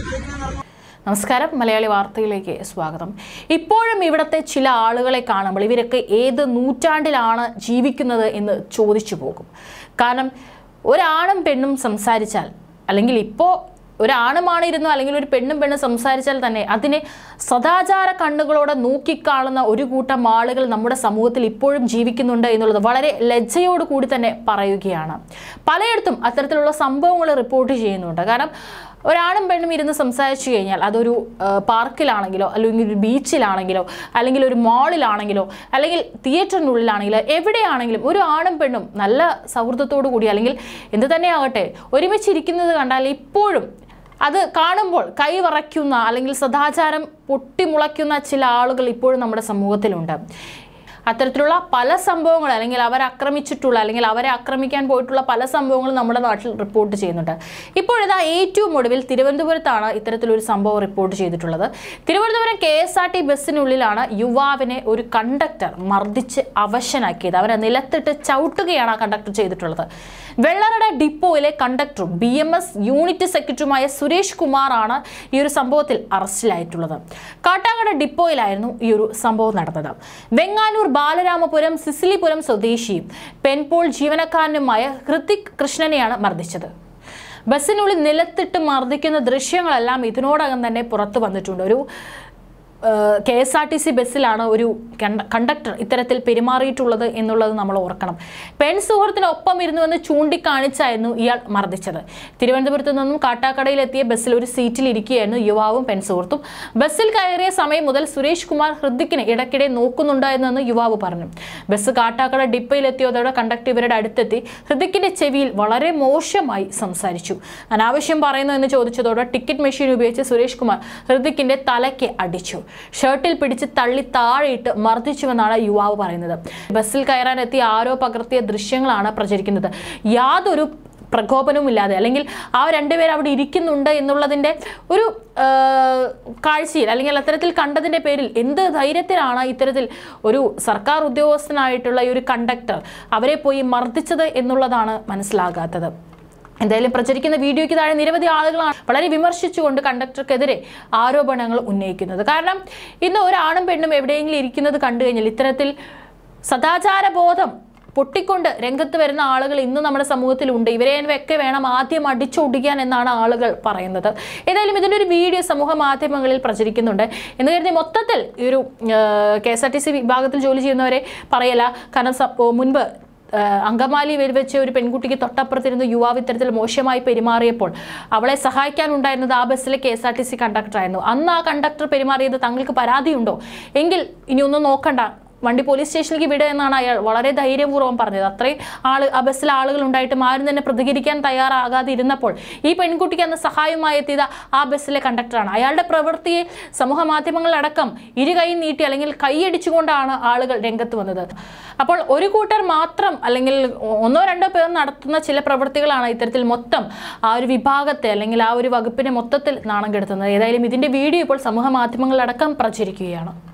നമസ്കാരം മലയാളി വാർത്തയിലേക്ക് സ്വാഗതം ഇപ്പോഴും ഇവിടുത്തെ ചില ആളുകളെ കാണുമ്പോൾ ഇവരൊക്കെ ഏത് നൂറ്റാണ്ടിലാണ് ജീവിക്കുന്നത് എന്ന് ചോദിച്ചു പോകും കാരണം ഒരാണും പെണ്ണും സംസാരിച്ചാൽ അല്ലെങ്കിൽ ഇപ്പോൾ ഒരാണുമാണ് ഇരുന്നു അല്ലെങ്കിൽ ഒരു പെണ്ണും പെണ്ണും സംസാരിച്ചാൽ തന്നെ അതിനെ സദാചാര കണ്ണുകളോടെ നോക്കിക്കാണുന്ന ഒരു കൂട്ടം ആളുകൾ നമ്മുടെ സമൂഹത്തിൽ ഇപ്പോഴും ജീവിക്കുന്നുണ്ട് എന്നുള്ളത് വളരെ ലജ്ജയോട് കൂടി തന്നെ പറയുകയാണ് പലയിടത്തും അത്തരത്തിലുള്ള സംഭവങ്ങൾ റിപ്പോർട്ട് ചെയ്യുന്നുണ്ട് കാരണം ഒരാണും പെണ്ണും ഇരുന്ന് സംസാരിച്ചു കഴിഞ്ഞാൽ അതൊരു ആ, പാർക്കിലാണെങ്കിലോ അല്ലെങ്കിൽ ഒരു ബീച്ചിലാണെങ്കിലോ അല്ലെങ്കിൽ ഒരു മാളിലാണെങ്കിലോ അല്ലെങ്കിൽ തിയേറ്ററിനുള്ളിലാണെങ്കിലോ എവിടെയാണെങ്കിലും ഒരു ആണും പെണ്ണും നല്ല സൗഹൃദത്തോടു കൂടി അല്ലെങ്കിൽ എന്ത് തന്നെയാകട്ടെ ഒരുമിച്ചിരിക്കുന്നത് കണ്ടാൽ ഇപ്പോഴും അത് കാണുമ്പോൾ കൈ വിറയ്ക്കുന്ന അല്ലെങ്കിൽ സദാചാരം പൊട്ടിമുളയ്ക്കുന്ന ചില ആളുകൾ ഇപ്പോഴും നമ്മുടെ സമൂഹത്തിലുണ്ട് അത്തരത്തിലുള്ള പല സംഭവങ്ങൾ അല്ലെങ്കിൽ അവരെ ആക്രമിച്ചിട്ടുള്ള അല്ലെങ്കിൽ അവരെ ആക്രമിക്കാൻ പോയിട്ടുള്ള പല സംഭവങ്ങളും നമ്മുടെ നാട്ടിൽ റിപ്പോർട്ട് ചെയ്യുന്നുണ്ട് ഇപ്പോഴിതാ ഏറ്റവും ഒടുവിൽ തിരുവനന്തപുരത്താണ് ഇത്തരത്തിലൊരു സംഭവം റിപ്പോർട്ട് ചെയ്തിട്ടുള്ളത് Thiruvananthapuram K S R T ബസ്സിനുള്ളിലാണ് യുവാവിനെ ഒരു കണ്ടക്ടർ മർദ്ദിച്ച് അവശനാക്കിയത് അവരെ നിലത്തിട്ട് ചവിട്ടുകയാണ് ആ കണ്ടക്ടർ ചെയ്തിട്ടുള്ളത് വെള്ളറട ഡിപ്പോയിലെ കണ്ടക്ടറും ബി എം എസ് യൂണിറ്റ് സെക്രട്ടറിയുമായ സുരേഷ് കുമാറാണ് ഈ ഒരു സംഭവത്തിൽ അറസ്റ്റിലായിട്ടുള്ളത് കാട്ടാക്കട ഡിപ്പോയിലായിരുന്നു ഈ ഒരു സംഭവം നടന്നത് വെങ്ങാനൂർ ബാലരാമപുരം സിസിലിപുരം സ്വദേശിയും പെൻപോൾ ജീവനക്കാരനുമായ ഹൃതിക് കൃഷ്ണനെയാണ് മർദ്ദിച്ചത് ബസ്സിനുള്ളിൽ നിലത്തിട്ട് മർദ്ദിക്കുന്ന ദൃശ്യങ്ങളെല്ലാം ഇതിനോടകം തന്നെ പുറത്തു വന്നിട്ടുണ്ട് ഒരു K S R T C ബസ്സിലാണ് ഒരു കണ്ട- കണ്ടക്ടർ ഇത്തരത്തിൽ പെരുമാറിയിട്ടുള്ളത് എന്നുള്ളത് നമ്മൾ ഓർക്കണം പെൺ സുഹൃത്തിനൊപ്പം ഇരുന്നുവെന്ന് ചൂണ്ടിക്കാണിച്ചായിരുന്നു ഇയാൾ മർദ്ദിച്ചത് തിരുവനന്തപുരത്ത് നിന്നും കാട്ടാക്കടയിലെത്തിയ ബസ്സിൽ ഒരു സീറ്റിൽ ഇരിക്കുകയായിരുന്നു യുവാവും പെൺ സുഹൃത്തും ബസ്സിൽ കയറിയ സമയം മുതൽ സുരേഷ് കുമാർ ഹൃദിക്കിനെ ഇടയ്ക്കിടെ നോക്കുന്നുണ്ടായിരുന്നെന്ന് യുവാവ് പറഞ്ഞു ബസ് കാട്ടാക്കട ഡിപ്പയിലെത്തിയതോടെ കണ്ടക്ടർ ഇവരുടെ അടുത്തെത്തി ഹൃദിക്കിന്റെ ചെവിയിൽ വളരെ മോശമായി സംസാരിച്ചു അനാവശ്യം പറയുന്നു എന്ന് ചോദിച്ചതോടെ ടിക്കറ്റ് മെഷീൻ ഉപയോഗിച്ച് സുരേഷ് കുമാർ ഹൃദിക്കിന്റെ തലയ്ക്ക് അടിച്ചു ഷർട്ടിൽ പിടിച്ച് തള്ളി താഴെയിട്ട് മർദ്ദിച്ചുവെന്നാണ് യുവാവ് പറയുന്നത് ബസ്സിൽ കയറാനെത്തി ആരോ പകർത്തിയ ദൃശ്യങ്ങളാണ് പ്രചരിക്കുന്നത് യാതൊരു പ്രകോപനവുമില്ലാതെ അല്ലെങ്കിൽ ആ രണ്ടുപേർ അവിടെ ഇരിക്കുന്നുണ്ട് എന്നുള്ളതിൻ്റെ ഒരു ആ, കാഴ്ചയിൽ അല്ലെങ്കിൽ അത്തരത്തിൽ കണ്ടതിൻ്റെ പേരിൽ എന്ത് ധൈര്യത്തിലാണ് ഇത്തരത്തിൽ ഒരു സർക്കാർ ഉദ്യോഗസ്ഥനായിട്ടുള്ള ഈ ഒരു കണ്ടക്ടർ അവരെ പോയി മർദ്ദിച്ചത് എന്നുള്ളതാണ് മനസ്സിലാകാത്തത് എന്തായാലും പ്രചരിക്കുന്ന വീഡിയോയ്ക്ക് താഴെ നിരവധി ആളുകളാണ് വളരെ വിമർശിച്ചുകൊണ്ട് കണ്ടക്ടർക്കെതിരെ ആരോപണങ്ങൾ ഉന്നയിക്കുന്നത് കാരണം ഇന്ന് ഒരാണും പെണ്ണും എവിടെയെങ്കിലും ഇരിക്കുന്നത് കണ്ടു കഴിഞ്ഞാൽ ഇത്തരത്തിൽ സദാചാര ബോധം പൊട്ടിക്കൊണ്ട് രംഗത്ത് വരുന്ന ആളുകൾ ഇന്ന് നമ്മുടെ സമൂഹത്തിലുണ്ട് ഇവരെയൊക്കെ വേണം ആദ്യം അടിച്ചൊടിക്കാൻ എന്നാണ് ആളുകൾ പറയുന്നത് ഏതായാലും ഇതിൻ്റെ ഒരു വീഡിയോ സമൂഹ മാധ്യമങ്ങളിൽ പ്രചരിക്കുന്നുണ്ട് എന്ന് കരുതി മൊത്തത്തിൽ ഈ ഒരു K S R T C വിഭാഗത്തിൽ ജോലി ചെയ്യുന്നവരെ പറയല കാരണം സ- മുൻപ് ആഹ് അങ്കമാലി വെച്ച് ഒരു പെൺകുട്ടിക്ക് തൊട്ടപ്പുറത്തിരുന്ന് യുവാവ് ഇത്തരത്തിൽ മോശമായി പെരുമാറിയപ്പോൾ അവളെ സഹായിക്കാനുണ്ടായിരുന്നത് ആ ബസ്സിലെ K S R T C കണ്ടക്ടറായിരുന്നു അന്ന് ആ കണ്ടക്ടർ പെരുമാറിയത് തങ്ങൾക്ക് പരാതിയുണ്ടോ എങ്കിൽ ഇനി ഒന്നും നോക്കണ്ട വണ്ടി പോലീസ് സ്റ്റേഷനിലേക്ക് വിടുക എന്നാണ് അയാൾ വളരെ ധൈര്യപൂർവ്വം പറഞ്ഞത് അത്രയും ആള് ആ ബസ്സിൽ ആളുകൾ ഉണ്ടായിട്ടും ആരും തന്നെ പ്രതികരിക്കാൻ തയ്യാറാകാതെ ഇരുന്നപ്പോൾ ഈ പെൺകുട്ടിക്ക് അന്ന് സഹായമായി എത്തിയത് ആ ബസ്സിലെ കണ്ടക്ടറാണ് അയാളുടെ പ്രവൃത്തിയെ സമൂഹ മാധ്യമങ്ങളിലടക്കം ഇരു കൈ നീട്ടി അല്ലെങ്കിൽ കൈയടിച്ചുകൊണ്ടാണ് ആളുകൾ രംഗത്ത് വന്നത് അപ്പോൾ ഒരു കൂട്ടർ മാത്രം അല്ലെങ്കിൽ ഒന്നോ രണ്ടോ പേർ നടത്തുന്ന ചില പ്രവൃത്തികളാണ് ഇത്തരത്തിൽ മൊത്തം ആ ഒരു വിഭാഗത്തെ അല്ലെങ്കിൽ ആ ഒരു വകുപ്പിനെ മൊത്തത്തിൽ നാണം കെടുത്തുന്നത് ഏതായാലും ഇതിന്റെ വീഡിയോ ഇപ്പോൾ സമൂഹ മാധ്യമങ്ങളിലടക്കം പ്രചരിക്കുകയാണ്